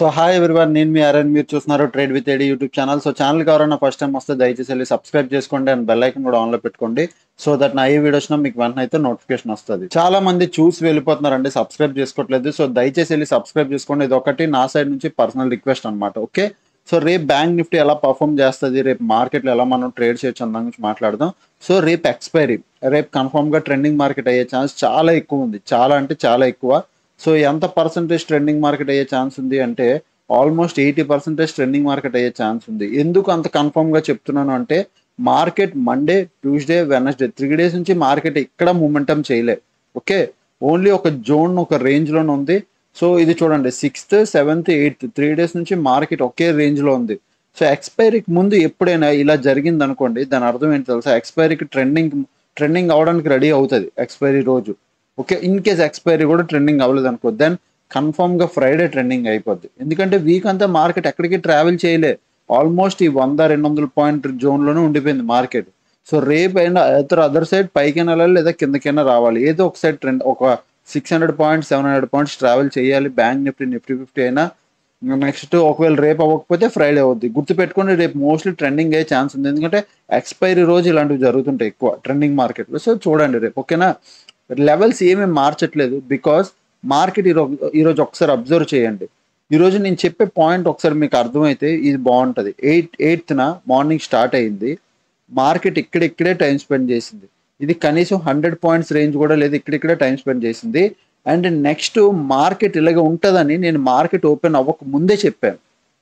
so hi everyone నేను మీ ఆర్ఎన్ మీరు చూస్తున్నారు trade with AD YouTube channel so ఛానల్కి ఎవరైనా ఫస్ట్ టైం వస్తే దయచేసి వెళ్ళి సబ్స్క్రైబ్ చేసుకోండి అండ్ బెల్ ఐకన్ కూడా ఆన్లో పెట్టుకోండి సో దట్ నా ఏ వీడియోస్ మీకు వెంటనే అయితే నోటిఫికేషన్ వస్తుంది చాలా మంది చూసి వెళ్ళిపోతున్నారండి సబ్స్క్రైబ్ చేసుకోవట్లేదు సో దయచేసి వెళ్ళి సబ్స్క్రైబ్ చేసుకోండి ఇది ఒకటి నా సైడ్ నుంచి పర్సనల్ రిక్వెస్ట్ అనమాట ఓకే సో రేపు బ్యాంక్ నిఫ్టీ ఎలా పర్ఫామ్ చేస్తుంది రేపు మార్కెట్లో ఎలా మనం ట్రేడ్ చేయొచ్చు అన్న దాని గురించి మాట్లాడదాం సో రేపు ఎక్స్పైరీ రేపు కన్ఫర్మ్గా ట్రెండింగ్ మార్కెట్ అయ్యే ఛాన్స్ చాలా ఎక్కువ ఉంది చాలా అంటే చాలా ఎక్కువ సో ఎంత పర్సంటేజ్ ట్రెండింగ్ మార్కెట్ అయ్యే ఛాన్స్ ఉంది అంటే almost eighty percentage trending market అయ్యే ఛాన్స్ ఉంది ఎందుకు అంత కన్ఫర్మ్గా చెప్తున్నాను అంటే market Monday Tuesday Wednesday three days నుంచి మార్కెట్ ఇక్కడ మూమెంటం చేయలే ఓకే ఓన్లీ ఒక జోన్ ఒక రేంజ్లోనే ఉంది సో ఇది చూడండి sixth seventh eighth three days నుంచి మార్కెట్ ఒకే రేంజ్లో ఉంది సో ఎక్స్పైరీకి ముందు ఎప్పుడైనా ఇలా జరిగింది అనుకోండి దాని అర్థం ఏంటి తెలుసా ఎక్స్పైరీకి ట్రెండింగ్ ట్రెండింగ్ అవడానికి రెడీ అవుతుంది ఎక్స్పైరీ రోజు ఓకే ఇన్ కేస్ ఎక్స్పైరీ కూడా ట్రెండింగ్ అవ్వలేదు అనుకో దెన్ కన్ఫర్మ్గా ఫ్రైడే ట్రెండింగ్ అయిపోద్ది ఎందుకంటే వీక్ అంతా మార్కెట్ ఎక్కడికి ట్రావెల్ చేయలే ఆల్మోస్ట్ ఈ వంద రెండు వందల పాయింట్ జోన్లోనే ఉండిపోయింది మార్కెట్ సో రేపు అయినా ఇతర అదర్ సైడ్ పైకైనా వెళ్ళాలి లేదా కిందకైనా రావాలి ఏదో ఒక సైడ్ ట్రెండ్ ఒక six hundred points seven hundred points travel చేయాలి బ్యాంక్ నిఫ్టీ నిఫ్టీ ఫిఫ్టీ అయినా నెక్స్ట్ ఒకవేళ రేపు అవ్వకపోతే ఫ్రైడే అవుద్ది గుర్తుపెట్టుకోండి రేపు మోస్ట్లీ ట్రెండింగ్ అయ్యే ఛాన్స్ ఉంది ఎందుకంటే ఎక్స్పైరీ రోజు ఇలాంటివి జరుగుతుంటాయి ఎక్కువ ట్రెండింగ్ మార్కెట్లో సో చూడండి రేపు ఓకేనా లెవెల్స్ ఏమేమి మార్చట్లేదు బికాస్ మార్కెట్ ఈరోజు ఈరోజు ఒకసారి అబ్జర్వ్ చేయండి ఈరోజు నేను చెప్పే పాయింట్ ఒకసారి మీకు అర్థమైతే ఇది బాగుంటుంది ఎయిట్ ఎయిత్న మార్నింగ్ స్టార్ట్ అయింది మార్కెట్ ఇక్కడిక్కడే టైం స్పెండ్ చేసింది ఇది కనీసం హండ్రెడ్ పాయింట్స్ రేంజ్ కూడా లేదు ఇక్కడిక్కడే టైం స్పెండ్ చేసింది అండ్ నెక్స్ట్ మార్కెట్ ఇలాగ ఉంటుందని నేను మార్కెట్ ఓపెన్ అవ్వక ముందే చెప్పాను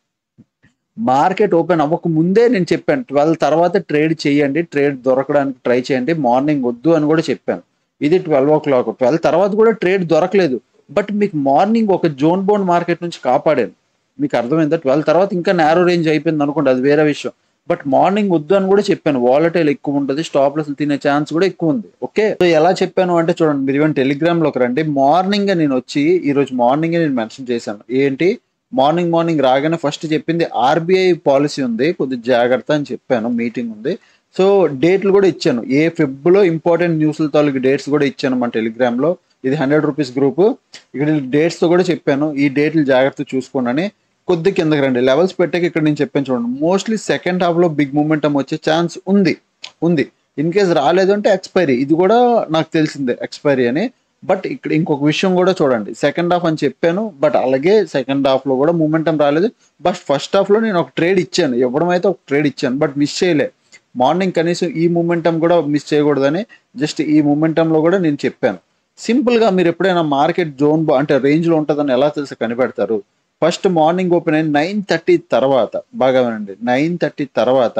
మార్కెట్ ఓపెన్ అవ్వక ముందే నేను చెప్పాను ట్వెల్వ్ తర్వాత ట్రేడ్ చేయండి ట్రేడ్ దొరకడానికి ట్రై చేయండి మార్నింగ్ వద్దు అని కూడా చెప్పాను ఇది ట్వెల్వ్ ఓ క్లాక్ ట్వెల్వ్ తర్వాత కూడా ట్రేడ్ దొరకలేదు బట్ మీకు మార్నింగ్ ఒక జోన్ బోన్ మార్కెట్ నుంచి కాపాడాను మీకు అర్థమైందా ట్వెల్వ్ తర్వాత ఇంకా నేరో రేంజ్ అయిపోయింది అనుకోండి అది వేరే విషయం బట్ మార్నింగ్ వద్దు అని కూడా చెప్పాను వాలటైల్ ఎక్కువ ఉంటుంది స్టాప్ లెస్ తినే ఛాన్స్ కూడా ఎక్కువ ఉంది ఓకే సో ఎలా చెప్పాను అంటే చూడండి మీరు ఈవెన్ టెలిగ్రామ్ లోకి రండి మార్నింగ్ నేను వచ్చి ఈ రోజు మార్నింగ్ నేను మెన్షన్ చేశాను ఏంటి మార్నింగ్ మార్నింగ్ రాగానే ఫస్ట్ చెప్పింది ఆర్బీఐ పాలసీ ఉంది కొద్దిగా జాగ్రత్త అని చెప్పాను మీటింగ్ ఉంది సో డేట్లు కూడా ఇచ్చాను ఏ ఫెబ్లో ఇంపార్టెంట్ న్యూస్ల తాలూకు డేట్స్ కూడా ఇచ్చాను మన టెలిగ్రామ్లో ఇది హండ్రెడ్ రూపీస్ గ్రూప్ ఇక్కడ డేట్స్తో కూడా చెప్పాను ఈ డేట్లు జాగ్రత్త చూసుకోండి కొద్ది కిందకి రండి లెవెల్స్ పెట్టాక ఇక్కడ నేను చెప్పాను చూడండి మోస్ట్లీ సెకండ్ హాఫ్లో బిగ్ మూమెంటం వచ్చే ఛాన్స్ ఉంది ఉంది ఇన్ కేస్ రాలేదు అంటే ఎక్స్పైరీ ఇది కూడా నాకు తెలిసిందే ఎక్స్పైరీ అని బట్ ఇక్కడ ఇంకొక విషయం కూడా చూడండి సెకండ్ హాఫ్ అని చెప్పాను బట్ అలాగే సెకండ్ హాఫ్లో కూడా మూమెంటం రాలేదు బట్ ఫస్ట్ హాఫ్లో నేను ఒక ట్రేడ్ ఇచ్చాను ఇవ్వడం అయితే ఒక ట్రేడ్ ఇచ్చాను బట్ మిస్ చేయలే మార్నింగ్ కనీసం ఈ మూమెంటం కూడా మిస్ చేయకూడదని జస్ట్ ఈ మూమెంటంలో కూడా నేను చెప్పాను సింపుల్గా మీరు ఎప్పుడైనా మార్కెట్ జోన్ అంటే రేంజ్లో ఉంటుందని ఎలా తెలిసి కనిపెడతారు ఫస్ట్ మార్నింగ్ ఓపెన్ అయిన నైన్ థర్టీ తర్వాత బాగా వినండి నైన్ థర్టీ తర్వాత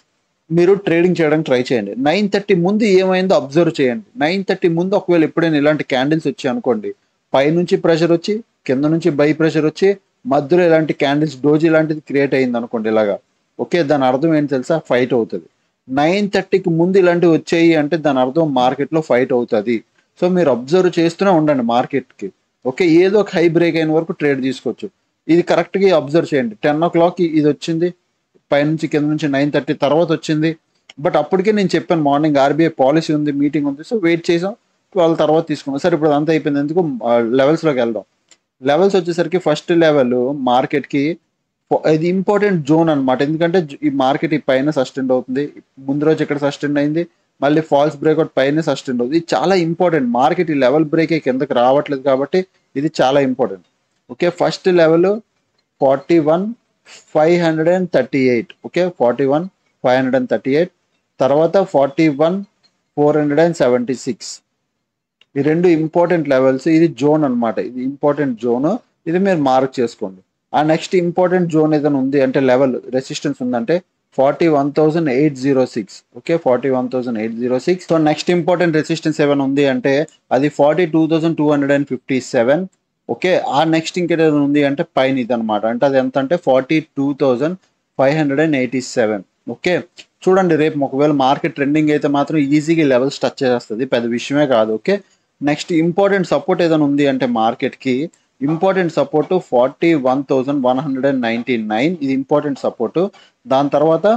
మీరు ట్రేడింగ్ చేయడానికి ట్రై చేయండి నైన్ థర్టీ ముందు ఏమైందో అబ్జర్వ్ చేయండి నైన్ థర్టీ ముందు ఒకవేళ ఎప్పుడైనా ఇలాంటి క్యాండిల్స్ వచ్చాయి అనుకోండి పైనుంచి ప్రెషర్ వచ్చి కింద నుంచి బై ప్రెషర్ వచ్చి మధ్యలో ఇలాంటి క్యాండిల్స్ డోజ్ ఇలాంటిది క్రియేట్ అయింది అనుకోండి ఇలాగా ఓకే దాని అర్థం ఏంటి తెలుసా ఫైట్ అవుతుంది నైన్ థర్టీకి ముందు ఇలాంటివి వచ్చాయి అంటే దాని అర్థం మార్కెట్లో ఫైట్ అవుతుంది సో మీరు అబ్జర్వ్ చేస్తూనే ఉండండి మార్కెట్కి ఓకే ఏదో ఒక హై బ్రేక్ అయిన వరకు ట్రేడ్ తీసుకోవచ్చు ఇది కరెక్ట్గా అబ్జర్వ్ చేయండి టెన్ ఓ క్లాక్ ఇది వచ్చింది పైనుంచి కింద నుంచి నైన్ థర్టీ తర్వాత వచ్చింది బట్ అప్పటికే నేను చెప్పాను మార్నింగ్ ఆర్బీఐ పాలసీ ఉంది మీటింగ్ ఉంది సో వెయిట్ చేసాం ట్వెల్వ్ తర్వాత తీసుకున్నాం సరే ఇప్పుడు అంతా అయిపోయింది ఎందుకు లెవెల్స్లోకి వెళ్దాం లెవెల్స్ వచ్చేసరికి ఫస్ట్ లెవెల్ మార్కెట్కి ఇది ఇంపార్టెంట్ జోన్ అనమాట ఎందుకంటే ఈ మార్కెట్ ఈ పైన సస్టెండ్ అవుతుంది ముందు రోజు ఇక్కడ సస్టెండ్ అయింది మళ్ళీ ఫాల్స్ బ్రేక్అవుట్ పైన సస్టెండ్ అవుతుంది ఇది చాలా ఇంపార్టెంట్ మార్కెట్ ఈ లెవెల్ బ్రేక్ కిందకి రావట్లేదు కాబట్టి ఇది చాలా important okay first level forty one five hundred and thirty eight okay forty one five hundred and thirty eight తర్వాత forty one four hundred and seventy six ఈ రెండు ఇంపార్టెంట్ లెవెల్స్ ఇది జోన్ అనమాట ఇది ఇంపార్టెంట్ జోన్ ఇది మీరు mark చేసుకోండి ఆ నెక్స్ట్ ఇంపార్టెంట్ జోన్ ఏదైనా ఉంది అంటే లెవెల్ రెసిస్టెన్స్ ఉందంటే forty one thousand eight zero six okay forty one thousand eight zero six so next important resistance ఏమైనా ఉంది అంటే అది forty two thousand two hundred and fifty seven okay ఆ next ఇంకేదైనా ఉంది అంటే పైన ఇది అనమాట అంటే అది ఎంత అంటే forty two thousand five hundred and eighty seven okay చూడండి రేపు ఒకవేళ మార్కెట్ ట్రెండింగ్ అయితే మాత్రం ఈజీగా లెవెల్స్ టచ్ చేస్తుంది పెద్ద విషయమే కాదు ఓకే నెక్స్ట్ ఇంపార్టెంట్ సపోర్ట్ ఏదైనా ఉంది అంటే మార్కెట్కి important support forty one thousand one hundred and ninety nine ఇది ఇంపార్టెంట్ సపోర్ట్ దాని తర్వాత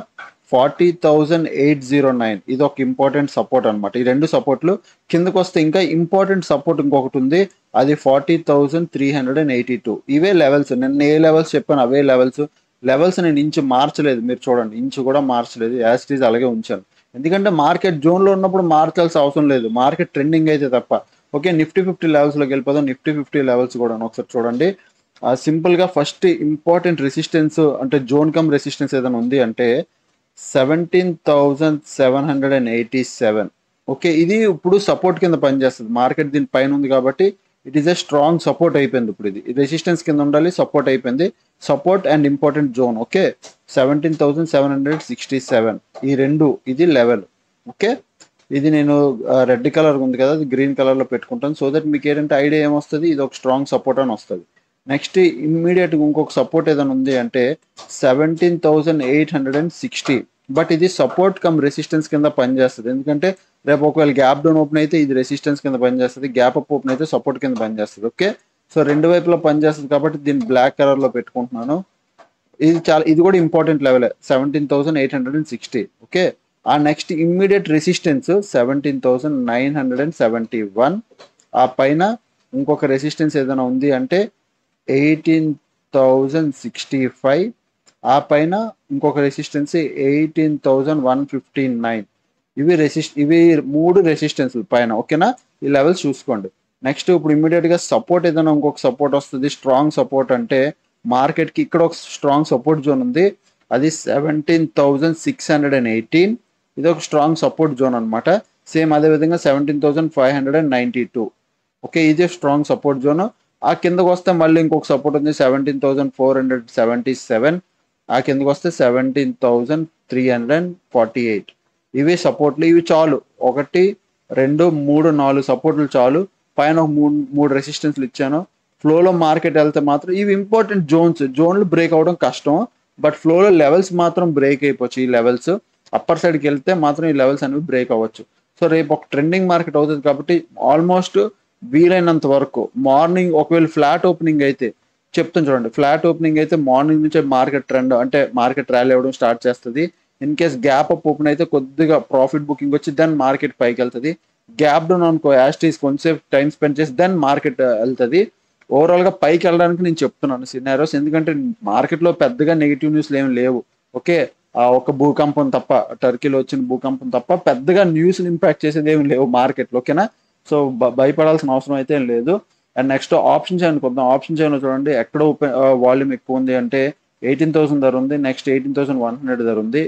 forty thousand eight zero nine ఇది ఒక ఇంపార్టెంట్ సపోర్ట్ అనమాట ఈ రెండు సపోర్ట్లు కిందకు వస్తే ఇంకా ఇంపార్టెంట్ సపోర్ట్ ఇంకొకటి ఉంది అది forty thousand three hundred and eighty two ఇవే లెవెల్స్ నేను ఏ లెవెల్స్ చెప్పాను అవే లెవెల్స్ లెవెల్స్ నేను ఇంచు మార్చలేదు మీరు చూడండి ఇంచు కూడా మార్చలేదు యాజ్ ఇట్ ఈజ్ అలాగే ఉంచాను ఎందుకంటే మార్కెట్ జోన్లో ఉన్నప్పుడు మార్చాల్సిన అవసరం లేదు మార్కెట్ ట్రెండింగ్ అయితే తప్ప ఓకే నిఫ్టీ ఫిఫ్టీ లెవెల్స్లోకి వెళ్ళిపోదాం నిఫ్టీ ఫిఫ్టీ లెవెల్స్ కూడా ఒకసారి చూడండి సింపుల్గా ఫస్ట్ ఇంపార్టెంట్ రెసిస్టెన్స్ అంటే జోన్ కమ్ రెసిస్టెన్స్ ఏదైనా ఉంది అంటే seventeen thousand seven hundred and eighty seven okay ఇది ఇప్పుడు సపోర్ట్ కింద పనిచేస్తుంది మార్కెట్ దీని పైన ఉంది కాబట్టి it is a strong support అయిపోయింది ఇప్పుడు ఇది రెసిస్టెన్స్ కింద ఉండాలి సపోర్ట్ అయిపోయింది support and important zone okay seventeen thousand seven hundred sixty seven ఈ రెండు ఇది లెవెల్ ఓకే ఇది నేను రెడ్ కలర్ ఉంది కదా అది గ్రీన్ కలర్లో పెట్టుకుంటాను సో దట్ మీకు ఏంటంటే ఐడియా ఏమొస్తుంది ఇది ఒక స్ట్రాంగ్ సపోర్ట్ అని వస్తుంది నెక్స్ట్ ఇమ్మీడియట్గా ఇంకొక సపోర్ట్ ఏదైనా ఉంది అంటే seventeen thousand eight hundred and sixty but ఇది సపోర్ట్ కమ్ రెసిస్టెన్స్ కింద పనిచేస్తుంది ఎందుకంటే రేపు ఒకవేళ గ్యాప్ డౌన్ ఓపెన్ అయితే ఇది రెసిస్టెన్స్ కింద పనిచేస్తుంది గ్యాప్ అప్ ఓపెన్ అయితే సపోర్ట్ కింద పనిచేస్తుంది ఓకే సో రెండు వైపులా పనిచేస్తుంది కాబట్టి దీన్ని బ్లాక్ కలర్లో పెట్టుకుంటున్నాను ఇది చాలా ఇది కూడా important level seventeen thousand eight hundred and sixty okay ఆ next immediate resistance seventeen thousand nine hundred and seventy one ఆ పైన ఇంకొక రెసిస్టెన్స్ ఏదైనా ఉంది అంటే ఎయిటీన్ థౌజండ్ సిక్స్టీ ఫైవ్ ఆ పైన ఇంకొక resistance eighteen thousand one fifty nine ఇవి రెసిస్ట్ ఇవి మూడు రెసిస్టెన్స్ పైన ఓకేనా ఈ లెవెల్స్ చూసుకోండి నెక్స్ట్ ఇప్పుడు ఇమీడియట్గా సపోర్ట్ ఏదైనా ఇంకొక సపోర్ట్ వస్తుంది స్ట్రాంగ్ సపోర్ట్ అంటే మార్కెట్కి ఇక్కడ ఒక స్ట్రాంగ్ సపోర్ట్ జోన్ ఉంది అది seventeen thousand six hundred and eighteen ఇది ఒక స్ట్రాంగ్ సపోర్ట్ జోన్ అనమాట సేమ్ అదే విధంగా seventeen thousand five hundred and ninety two okay ఇది స్ట్రాంగ్ సపోర్ట్ జోన్ ఆ కిందకు వస్తే మళ్ళీ ఇంకొక సపోర్ట్ ఉంది seventeen thousand four hundred seventy seven ఆ కిందకు వస్తే seventeen thousand three hundred and forty eight ఇవి సపోర్ట్లు ఇవి చాలు ఒకటి రెండు మూడు నాలుగు సపోర్ట్లు చాలు పైన ఒక మూడు మూడు రెసిస్టెన్స్లు ఇచ్చాను ఫ్లోలో మార్కెట్ వెళ్తే మాత్రం ఇవి ఇంపార్టెంట్ జోన్స్ జోన్లు బ్రేక్ అవ్వడం కష్టం బట్ ఫ్లోలో లెవెల్స్ మాత్రం బ్రేక్ అయిపోవచ్చు ఈ లెవెల్స్ అప్పర్ సైడ్కి వెళ్తే మాత్రం ఈ లెవెల్స్ అనేవి బ్రేక్ అవ్వచ్చు సో రేపు ఒక ట్రెండింగ్ మార్కెట్ అవుతుంది కాబట్టి ఆల్మోస్ట్ వీలైనంత వరకు మార్నింగ్ ఒకవేళ ఫ్లాట్ ఓపెనింగ్ అయితే చెప్తాను చూడండి ఫ్లాట్ ఓపెనింగ్ అయితే మార్నింగ్ నుంచే మార్కెట్ ట్రెండ్ అంటే మార్కెట్ ర్యాలీ అవ్వడం స్టార్ట్ చేస్తుంది in case gap up open అయితే కొద్దిగా ప్రాఫిట్ బుకింగ్ వచ్చి దెన్ మార్కెట్ పైకి వెళ్తుంది గ్యాప్ డౌన్ అనుకో యాస్టీస్ కొంచెంసేపు టైం స్పెండ్ చేసి దెన్ మార్కెట్ వెళ్తుంది ఓవరాల్ గా పైకి వెళ్ళడానికి నేను చెప్తున్నాను సినారోస్ ఎందుకంటే మార్కెట్ లో పెద్దగా నెగిటివ్ న్యూస్లు ఏమి లేవు ఓకే ఆ ఒక భూకంపం తప్ప టర్కీలో వచ్చిన భూకంపం తప్ప పెద్దగా న్యూస్ ఇంపాక్ట్ చేసేది ఏమి లేవు మార్కెట్లో ఓకేనా సో భయపడాల్సిన అవసరం అయితే ఏం లేదు అండ్ నెక్స్ట్ ఆప్షన్ చైన్ కొద్దాం ఆప్షన్ చైన్ చూడండి ఎక్కడ ఓపెన్ వాల్యూమ్ ఎక్కువ ఉంది అంటే ఎయిటీన్ థౌసండ్ ధర ఉంది next eighteen thousand one hundred ధర ఉంది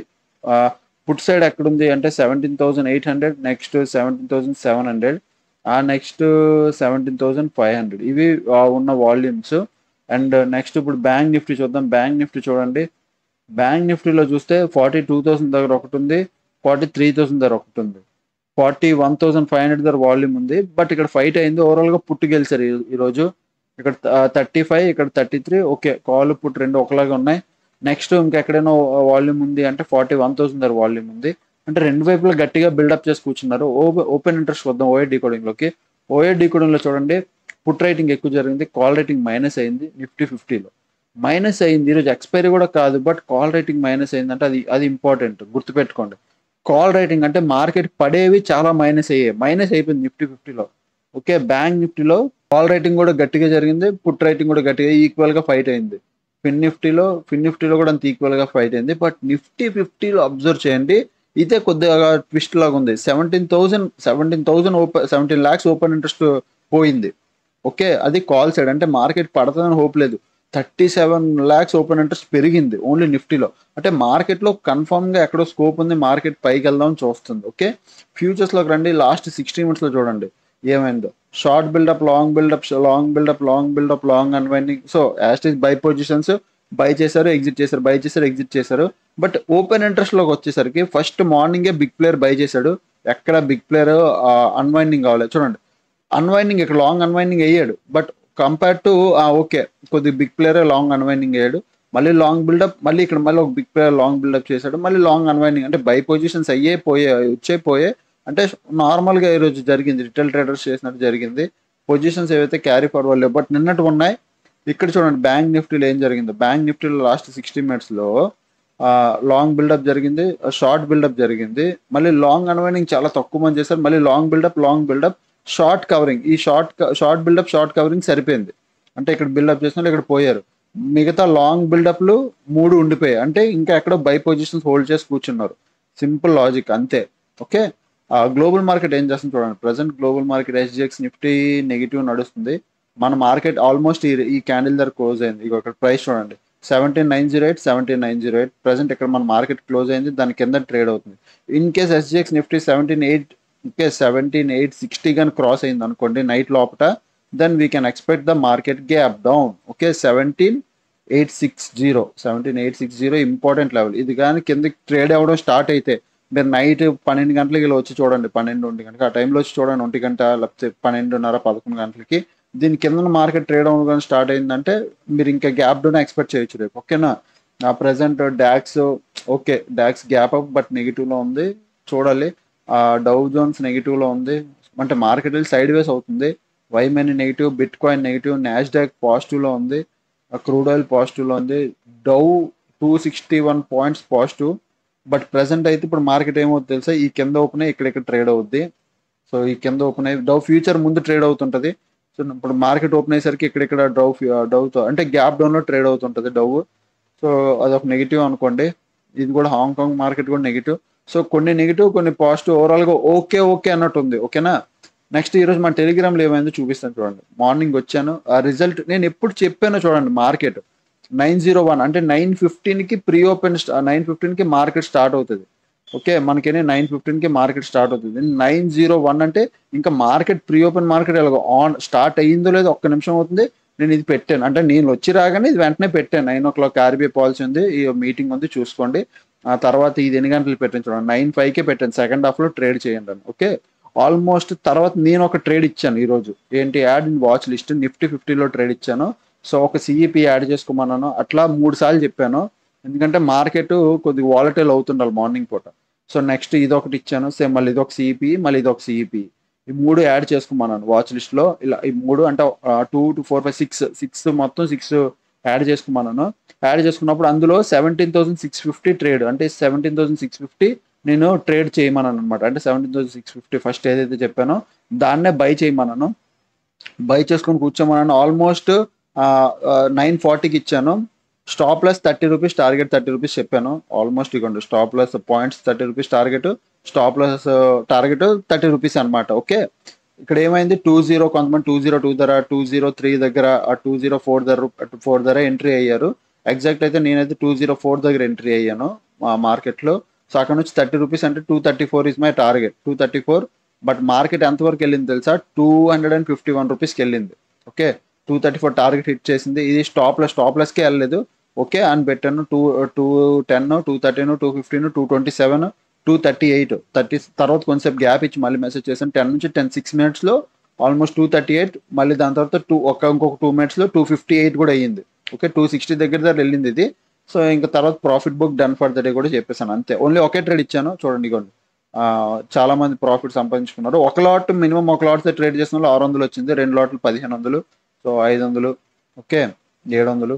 పుట్ సైడ్ ఎక్కడ ఉంది అంటే seventeen thousand eight hundred next seventeen thousand seven hundred ఆ next seventeen thousand five hundred ఇవి ఉన్న వాల్యూమ్స్ అండ్ నెక్స్ట్ ఇప్పుడు బ్యాంక్ నిఫ్టీ చూద్దాం బ్యాంక్ నిఫ్టీ చూడండి బ్యాంక్ నిఫ్టీలో చూస్తే ఫార్టీ టూ థౌసండ్ దగ్గర ఒకటి ఉంది ఫార్టీ త్రీ థౌసండ్ దగ్గర ఒకటి ఉంది forty one thousand five hundred దగ్గర వాల్యూమ్ ఉంది బట్ ఇక్కడ ఫైట్ అయింది ఓవరాల్గా పుట్టు గెలిచారు ఈరోజు ఇక్కడ థర్టీ ఫైవ్ ఇక్కడ thirty three okay call put రెండు ఒకలాగా ఉన్నాయి నెక్స్ట్ ఇంకెక్కడైనా వాల్యూమ్ ఉంది అంటే ఫార్టీ వన్ థౌసండ్ దగ్గర వాల్యూమ్ ఉంది అంటే రెండు వైపులా గట్టిగా బిల్డప్ చేసి కూర్చున్నారు ఓపెన్ ఇంట్రెస్ట్ వద్దాం ఓఏ డీకోడింగ్లోకి ఓఏ డీకోడింగ్లో చూడండి పుట్ రైటింగ్ ఎక్కువ జరిగింది కాల్ రైటింగ్ మైనస్ అయింది నిఫ్టీ ఫిఫ్టీలో మైనస్ అయింది ఈరోజు ఎక్స్పైరీ కూడా కాదు బట్ కాల్ రైటింగ్ మైనస్ అయిందంటే అది అది ఇంపార్టెంట్ గుర్తుపెట్టుకోండి కాల్ రైటింగ్ అంటే మార్కెట్ పడేవి చాలా మైనస్ అయ్యాయి మైనస్ అయిపోయింది నిఫ్టీ ఫిఫ్టీలో ఓకే బ్యాంక్ నిఫ్టీలో కాల్ రైటింగ్ కూడా గట్టిగా జరిగింది పుట్ రైటింగ్ కూడా గట్టిగా ఈక్వల్ గా ఫైట్ అయింది ఫిన్ నిఫ్టీలో ఫిన్ నిఫ్టీలో కూడా అంత ఈక్వల్ గా ఫైట్ అయింది బట్ నిఫ్టీ ఫిఫ్టీలో అబ్జర్వ్ చేయండి ఇదే కొద్దిగా ట్విస్ట్ లాగా ఉంది seventeen thousand seventeen thousand open seventeen lakhs open interest పోయింది ఓకే అది కాల్ సైడ్ అంటే మార్కెట్ పడుతుందని హోప్ లేదు thirty seven lakhs open interest పెరిగింది ఓన్లీ నిఫ్టీలో అంటే మార్కెట్లో కన్ఫర్మ్గా ఎక్కడో స్కోప్ ఉంది మార్కెట్ పైకి వెళ్దామని చూస్తుంది ఓకే ఫ్యూచర్స్లోకి రండి లాస్ట్ సిక్స్టీ మినిట్స్లో చూడండి ఏమైందో short buildup long buildup long buildup long buildup long unwinding so యాస్టీస్ బై పొజిషన్స్ బై చేశారు ఎగ్జిట్ చేశారు బై చేశారు ఎగ్జిట్ చేశారు బట్ ఓపెన్ ఇంట్రెస్ట్లోకి వచ్చేసరికి ఫస్ట్ మార్నింగే బిగ్ ప్లేయర్ బై చేశాడు ఎక్కడ బిగ్ ప్లేయర్ అన్వైండింగ్ కావాలి చూడండి అన్వైండింగ్ ఇక్కడ లాంగ్ అన్వైండింగ్ అయ్యాడు బట్ కంపేర్ టు ఓకే కొద్ది బిగ్ ప్లేయర్ లాంగ్ అన్వైండింగ్ అయ్యాడు మళ్ళీ లాంగ్ బిల్డప్ మళ్ళీ ఇక్కడ మళ్ళీ ఒక బిగ్ ప్లేయర్ లాంగ్ బిల్డప్ చేశాడు మళ్ళీ లాంగ్ అన్వైండింగ్ అంటే బై పొజిషన్స్ అయ్యే పోయే వచ్చే పోయే అంటే నార్మల్గా ఈరోజు జరిగింది రిటైల్ ట్రేడర్స్ చేసినట్టు జరిగింది పొజిషన్స్ ఏవైతే క్యారీ ఫార్వర్డ్ లేవు బట్ నిన్నట్టు ఉన్నాయి ఇక్కడ చూడండి బ్యాంక్ నిఫ్టీలో ఏం జరిగింది బ్యాంక్ నిఫ్టీలో లాస్ట్ సిక్స్టీ మినిట్స్లో లాంగ్ బిల్డప్ జరిగింది షార్ట్ బిల్డప్ జరిగింది మళ్ళీ లాంగ్ అన్వైనింగ్ చాలా తక్కువ మంది చేశారు మళ్ళీ long buildup long buildup short covering ఈ short short buildup short covering సరిపోయింది అంటే ఇక్కడ బిల్డప్ చేసిన వాళ్ళు ఇక్కడ పోయారు మిగతా లాంగ్ బిల్డప్లు మూడు ఉండిపోయాయి అంటే ఇంకా ఎక్కడో బై పొజిషన్స్ హోల్డ్ చేసి కూర్చున్నారు సింపుల్ లాజిక్ అంతే ఓకే గ్లోబల్ మార్కెట్ ఏం చేస్తుంది చూడండి present global market SGX Nifty negative నడుస్తుంది మన మార్కెట్ ఆల్మోస్ట్ ఈ ఈ క్యాండిల్ దగ్గర క్లోజ్ అయింది ఇక ఇక్కడ ప్రైస్ చూడండి seventeen nine zero eight seventeen nine zero eight present ఇక్కడ మన మార్కెట్ క్లోజ్ అయింది దాని కింద ట్రేడ్ అవుతుంది in case SGX Nifty seventeen eight in case seventeen eight sixty కానీ క్రాస్ అయింది అనుకోండి నైట్ లోపల then we can expect the market gap down okay seventeen eight six zero seventeen eight six zero important level ఇది కానీ కిందకి trade అవ్వడం start అయితే మీరు నైట్ పన్నెండు గంటలకి ఇలా వచ్చి చూడండి పన్నెండు ఒంటి గంటకి ఆ టైంలో వచ్చి చూడండి ఒంటి గంట లేకపోతే పన్నెండున్నర పదకొండు గంటలకి దీని కింద మార్కెట్ ట్రేడ్ అవ్వడం కానీ స్టార్ట్ అయిందంటే మీరు ఇంకా గ్యాప్ డౌన్ ఎక్స్పెక్ట్ చేయొచ్చు రేపు ఓకేనా ఆ present DAX okay DAX gap up but నెగిటివ్లో ఉంది చూడాలి ఆ డౌ జోన్స్ నెగిటివ్లో ఉంది అంటే మార్కెట్ సైడ్ వేస్ అవుతుంది వైమెన్ negative bitcoin negative Nasdaq పాజిటివ్లో ఉంది క్రూడ్ ఆయిల్ పాజిటివ్లో ఉంది Dow two sixty one points positive but present అయితే ఇప్పుడు మార్కెట్ ఏమవుతుంది తెలుసా ఈ కింద ఓపెన్ అయ్యి ఇక్కడ ఇక్కడ ట్రేడ్ అవుద్ది సో ఈ కింద ఓపెన్ అయ్యి డౌ ఫ్యూచర్ ముందు ట్రేడ్ అవుతుంటది సో ఇప్పుడు మార్కెట్ ఓపెన్ అయ్యేసరికి ఇక్కడ ఇక్కడ డౌ డౌతో అంటే గ్యాప్ డౌన్లో ట్రేడ్ అవుతుంటది డౌ సో అదొక నెగిటివ్ అనుకోండి ఇది కూడా హాంకాంగ్ మార్కెట్ కూడా నెగిటివ్ సో కొన్ని నెగిటివ్ కొన్ని పాజిటివ్ ఓవరాల్గా ఓకే ఓకే అన్నట్టు ఉంది ఓకేనా నెక్స్ట్ ఈరోజు మన టెలిగ్రామ్లో ఏమైందో చూపిస్తాను చూడండి మార్నింగ్ వచ్చాను ఆ రిజల్ట్ నేను ఎప్పుడు చెప్పానో చూడండి మార్కెట్ నైన్ జీరో వన్ అంటే నైన్ ఫిఫ్టీన్కి ప్రీ ఓపెన్ నైన్ ఫిఫ్టీన్కి మార్కెట్ స్టార్ట్ అవుతుంది ఓకే మనకేనే నైన్ ఫిఫ్టీన్కి మార్కెట్ స్టార్ట్ అవుతుంది నైన్ జీరో వన్ అంటే ఇంకా మార్కెట్ ప్రీ ఓపెన్ మార్కెట్ ఎలాగో ఆన్ స్టార్ట్ అయ్యిందో లేదో ఒక్క నిమిషం అవుతుంది నేను ఇది పెట్టాను అంటే నేను వచ్చి రాగానే ఇది వెంటనే పెట్టాను nine o'clock RBI policy ఉంది ఈ మీటింగ్ ఉంది చూసుకోండి ఆ తర్వాత ఇది ఎన్ని గంటలు పెట్టాను చూడండి నైన్ ఫైవ్కే పెట్టాను సెకండ్ హాఫ్లో ట్రేడ్ చేయండి అని ఓకే ఆల్మోస్ట్ తర్వాత నేను ఒక ట్రేడ్ ఇచ్చాను ఈరోజు ఏంటి add in watch list Nifty ఫిఫ్టీలో ట్రేడ్ ఇచ్చాను సో ఒక సిఈపి యాడ్ చేసుకోమన్నాను అట్లా మూడు సార్లు చెప్పాను ఎందుకంటే మార్కెట్ కొద్దిగా వాలటైల్ అవుతుండాలి మార్నింగ్ పూట సో నెక్స్ట్ ఇది ఒకటి ఇచ్చాను సేమ్ మళ్ళీ ఇది ఒక సిఈపి మళ్ళీ ఇది ఒక సిఈపి ఈ మూడు యాడ్ చేసుకోమన్నాను వాచ్ లిస్ట్లో ఇలా ఈ మూడు అంటే two to four five six six మొత్తం సిక్స్ యాడ్ చేసుకోమన్నాను యాడ్ చేసుకున్నప్పుడు అందులో seventeen thousand six fifty trade అంటే సెవెంటీన్ థౌసండ్ సిక్స్ ఫిఫ్టీ నేను ట్రేడ్ చేయమన్నాను అనమాట అంటే seventeen thousand six fifty first ఏదైతే చెప్పానో దాన్నే బై చేయమన్నాను బై చేసుకొని కూర్చోమన్నాను ఆల్మోస్ట్ నైన్ ఫార్టీకి ఇచ్చాను stop loss thirty rupees target thirty rupees చెప్పాను ఆల్మోస్ట్ ఇవ్వండి stop loss points thirty rupees target stop loss target thirty rupees అనమాట ఓకే ఇక్కడ ఏమైంది టూ జీరో కొంతమంది టూ జీరో టూ ధర టూ జీరో త్రీ దగ్గర ఆ టూ జీరో ఫోర్ ధర ఫోర్ ధర ఎంట్రీ అయ్యారు ఎగ్జాక్ట్ అయితే నేనైతే టూ జీరో ఫోర్ దగ్గర ఎంట్రీ అయ్యాను మా మార్కెట్లో సో అక్కడ నుంచి థర్టీ రూపీస్ అంటే two thirty four is my target two thirty four but market ఎంతవరకు వెళ్ళింది తెలుసా two hundred and fifty one రూపీస్కి వెళ్ళింది okay two thirty four target hit చేసింది ఇది స్టాప్ లెస్ స్టాప్ లెస్కే వెళ్ళలేదు ఓకే అని పెట్టాను two two ten two thirteen two fifteen two twenty seven two thirty eight thirty తర్వాత కొంచెంసేపు గ్యాప్ ఇచ్చి మళ్ళీ మెసేజ్ చేశాను టెన్ నుంచి టెన్ సిక్స్ మినిట్స్లో ఆల్మోస్ట్ టూ థర్టీ ఎయిట్ మళ్ళీ దాని తర్వాత టూ ఒక ఇంకొక టూ మినిట్స్లో టూ ఫిఫ్టీ ఎయిట్ కూడా అయ్యింది ఓకే టూ సిక్స్టీ దగ్గర దగ్గర వెళ్ళింది ఇది సో ఇంకా తర్వాత profit book done for the day కూడా చెప్పేసాను అంతే ఓన్లీ ఒకే ట్రేడ్ ఇచ్చాను చూడండి ఇగోండి చాలా మంది ప్రాఫిట్ సంపాదించుకున్నారు ఒక లాట్ మినిమం ఒక లాట్ ట్రేడ్ చేసిన వాళ్ళు ఆరు వందలు వచ్చింది రెండు లాట్లు పదిహేను వందలు సో ఐదు వందలు ఓకే ఏడు వందలు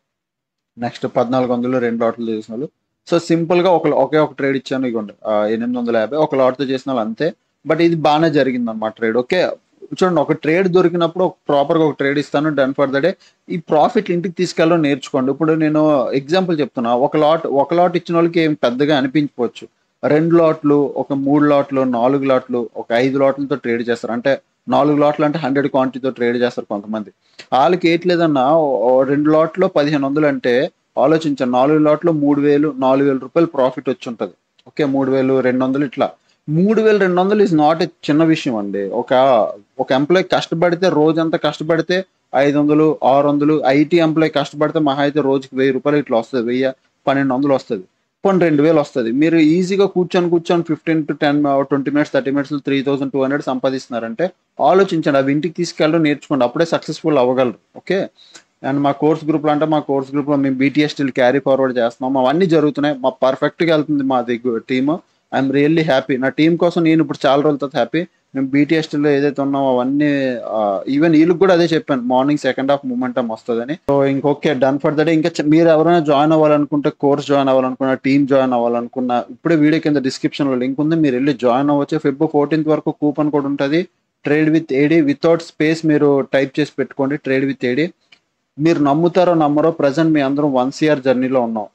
నెక్స్ట్ పద్నాలుగు వందలు రెండు లాట్లు చేసిన వాళ్ళు సో సింపుల్గా ఒక ఒకే ఒక ట్రేడ్ ఇచ్చాను ఇగోండి ఎనిమిది వందల యాభై ఒక లాట్తో చేసిన వాళ్ళు అంతే బట్ ఇది బాగానే జరిగింది అనమాట ట్రేడ్ ఓకే చూడండి ఒక ట్రేడ్ దొరికినప్పుడు ప్రాపర్గా ఒక ట్రేడ్ ఇస్తాను డన్ ఫర్ ద డే ఈ ప్రాఫిట్ ఇంటికి తీసుకెళ్ళడం నేర్చుకోండి ఇప్పుడు నేను ఎగ్జాంపుల్ చెప్తున్నా ఒక లాట్ ఒక లాట్ ఇచ్చిన వాళ్ళకి ఏం పెద్దగా అనిపించవచ్చు రెండు లాట్లు ఒక మూడు లాట్లు నాలుగు లాట్లు ఒక ఐదు లాట్లతో ట్రేడ్ చేస్తారు అంటే నాలుగు లాట్లు అంటే హండ్రెడ్ క్వాంటిటీతో ట్రేడ్ చేస్తారు కొంతమంది వాళ్ళకి ఏట్లేదన్నా రెండు లాట్లో పదిహేను వందలు అంటే ఆలోచించాను నాలుగు లాట్లో మూడు వేలు నాలుగు వేల రూపాయలు ప్రాఫిట్ వచ్చి ఉంటుంది ఓకే మూడు వేలు రెండు వందలు ఇట్లా మూడు వేలు రెండు వందలు ఇస్ నాట్ ఏ చిన్న విషయం అండి ఒక ఒక ఎంప్లాయ్ కష్టపడితే రోజంతా కష్టపడితే ఐదు వందలు ఆరు వందలు ఐటీ ఎంప్లాయ్ కష్టపడితే మహా అయితే రోజుకి వెయ్యి రూపాయలు ఇట్లా వస్తుంది వెయ్యి పన్నెండు వందలు వస్తుంది పోనీ రెండు వేలు వస్తుంది మీరు ఈజీగా కూర్చొని కూర్చొని fifteen to ten twenty minutes thirty minutes three thousand two hundred సంపాదిస్తున్నారంటే ఆలోచించండి అవి ఇంటికి తీసుకెళ్ళడం నేర్చుకోండి అప్పుడే సక్సెస్ఫుల్ అవ్వగలరు ఓకే అండ్ మా కోర్స్ గ్రూప్లో అంటే మా కోర్స్ గ్రూప్లో మేము బీటీఎస్ స్టిల్ క్యారీ ఫార్వర్డ్ చేస్తున్నాం అవన్నీ జరుగుతున్నాయి మా పర్ఫెక్ట్గా వెళ్తుంది మాది టీమ్ ఐఎమ్ రియల్లీ హ్యాపీ నా టీం కోసం నేను ఇప్పుడు చాలా రోజుల తర్వాత హ్యాపీ మేము బీటీఎస్టీలో ఏదైతే ఉన్నామో అవన్నీ ఈవెన్ వీళ్ళకి కూడా అదే చెప్పాను మార్నింగ్ సెకండ్ హాఫ్ మూమెంటం వస్తుందని సో ఇంకొకే డన్ ఫర్ ద డే ఇంకా చ- మీరు ఎవరైనా జాయిన్ అవ్వాలనుకుంటే కోర్స్ జాయిన్ అవ్వాలనుకున్న టీమ్ జాయిన్ అవ్వాలనుకున్న ఇప్పుడే వీడియో కింద డిస్క్రిప్షన్ లో లింక్ ఉంది మీరు వెళ్ళి జాయిన్ అవ్వచ్చు ఫిబ్ ఫోర్టీన్త్ వరకు కూపన్ కూడా ఉంటుంది trade with AD without space మీరు టైప్ చేసి పెట్టుకోండి ట్రేడ్ విత్ ఏడి మీరు నమ్ముతారో నమ్మరో ప్రజెంట్ మీ అందరం వన్ సిఆర్ జర్నీలో ఉన్నాం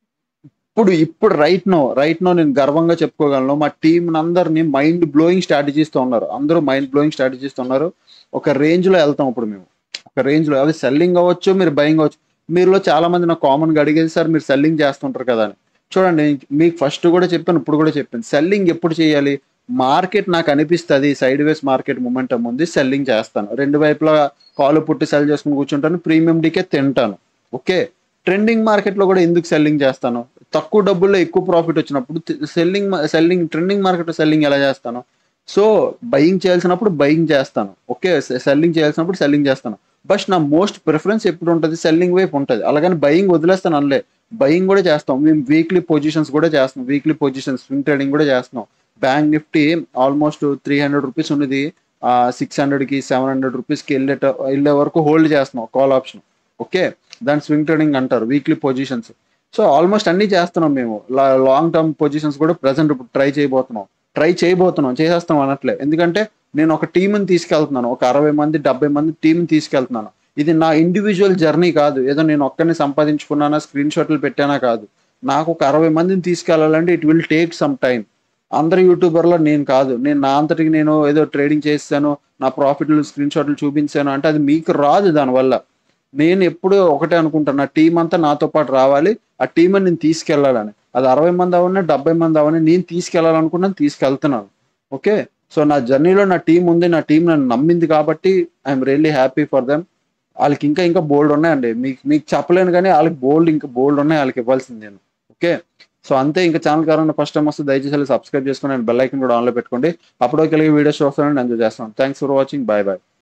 ఇప్పుడు ఇప్పుడు రైట్ నో రైట్ నో నేను గర్వంగా చెప్పుకోగలను మా టీం అందరినీ మైండ్ బ్లోయింగ్ స్ట్రాటజీస్ తో ఉన్నారు అందరూ మైండ్ బ్లోయింగ్ స్ట్రాటజీస్ తో ఉన్నారు ఒక రేంజ్ లో వెళ్తాం ఇప్పుడు మేము ఒక రేంజ్ లో అవి సెల్లింగ్ అవ్వచ్చు మీరు బయింగ్ అవ్వచ్చు మీరులో చాలా మంది నాకు కామన్ గా అడిగేది సార్ మీరు సెల్లింగ్ చేస్తుంటారు కదా అని చూడండి మీకు ఫస్ట్ కూడా చెప్పాను ఇప్పుడు కూడా చెప్పాను సెల్లింగ్ ఎప్పుడు చేయాలి మార్కెట్ నాకు అనిపిస్తుంది సైడ్ వేస్ మార్కెట్ మూమెంటం ఉంది సెల్లింగ్ చేస్తాను రెండు వైపులా కాలు పుట్టి సెల్ చేసుకుని కూర్చుంటాను ప్రీమియం డీకే తింటాను ఓకే ట్రెండింగ్ మార్కెట్ లో కూడా ఎందుకు సెల్లింగ్ చేస్తాను తక్కువ డబ్బుల్లో ఎక్కువ ప్రాఫిట్ వచ్చినప్పుడు సెల్లింగ్ సెల్లింగ్ ట్రెండింగ్ మార్కెట్ లో సెల్లింగ్ ఎలా చేస్తాను సో బయింగ్ చేయాల్సినప్పుడు బయింగ్ చేస్తాను ఓకే సెల్లింగ్ చేయాల్సినప్పుడు సెల్లింగ్ చేస్తాను బట్ నా మోస్ట్ ప్రిఫరెన్స్ ఎప్పుడు ఉంటుంది సెల్లింగ్ వైపు ఉంటుంది అలాగని బయింగ్ వదిలేస్తాను అనలే బయింగ్ కూడా చేస్తాం మేము వీక్లీ పొజిషన్స్ కూడా చేస్తాం వీక్లీ పొజిషన్స్ స్వింగ్ ట్రేడింగ్ కూడా చేస్తున్నాం bank Nifty almost three hundred rupees ఉన్నది సిక్స్ హండ్రెడ్కి సెవెన్ హండ్రెడ్ రూపీస్కి వెళ్ళేట వెళ్ళే వరకు హోల్డ్ చేస్తున్నాం కాల్ ఆప్షన్ ఓకే దాని స్వింగ్ ట్రేడింగ్ అంటారు వీక్లీ పొజిషన్స్ సో ఆల్మోస్ట్ అన్ని చేస్తున్నాం మేము లాంగ్ టర్మ్ పొజిషన్స్ కూడా ప్రజెంట్ ఇప్పుడు ట్రై చేయబోతున్నాం ట్రై చేయబోతున్నాం చేసేస్తాం అనట్లే ఎందుకంటే నేను ఒక టీంని తీసుకెళ్తున్నాను ఒక అరవై మంది డెబ్బై మంది టీంని తీసుకెళ్తున్నాను ఇది నా ఇండివిజువల్ జర్నీ కాదు ఏదో నేను ఒక్కరిని సంపాదించుకున్నానా స్క్రీన్ షాట్లు పెట్టానా కాదు నాకు ఒక అరవై మందిని తీసుకెళ్లాలంటే it will take some time అందరు యూట్యూబర్లో నేను కాదు నేను నా అంతటికి నేను ఏదో ట్రేడింగ్ చేస్తాను నా ప్రాఫిట్లు స్క్రీన్ షాట్లు చూపించాను అంటే అది మీకు రాదు దానివల్ల నేను ఎప్పుడు ఒకటే అనుకుంటాను నా టీం అంతా నాతో పాటు రావాలి ఆ టీం నేను తీసుకెళ్ళాలని అది అరవై మంది అవని డెబ్బై మంది అవని నేను తీసుకెళ్ళాలనుకున్నాను తీసుకెళ్తున్నాను ఓకే సో నా జర్నీలో నా టీం ఉంది నా టీం నన్ను నమ్మింది కాబట్టి I'm really happy for them వాళ్ళకి ఇంకా ఇంకా బోల్డ్ ఉన్నాయండి మీకు మీకు చెప్పలేను కానీ వాళ్ళకి బోల్డ్ ఇంకా బోల్డ్ ఉన్నాయి వాళ్ళకి ఇవ్వాల్సింది నేను ఓకే సో అంతే ఇంకా ఛానల్ కావాలన్నా ఫస్ట్ టైం వస్తే దయచేసి వెళ్ళి సబ్స్క్రైబ్ చేసుకుని బెల్ ఐకన్ కూడా ఆన్లో పెట్టుకోండి అప్పుడు కలిగి వీడియోస్ చూస్తానని ఎంజాయ్ చేస్తాను thanks for watching bye bye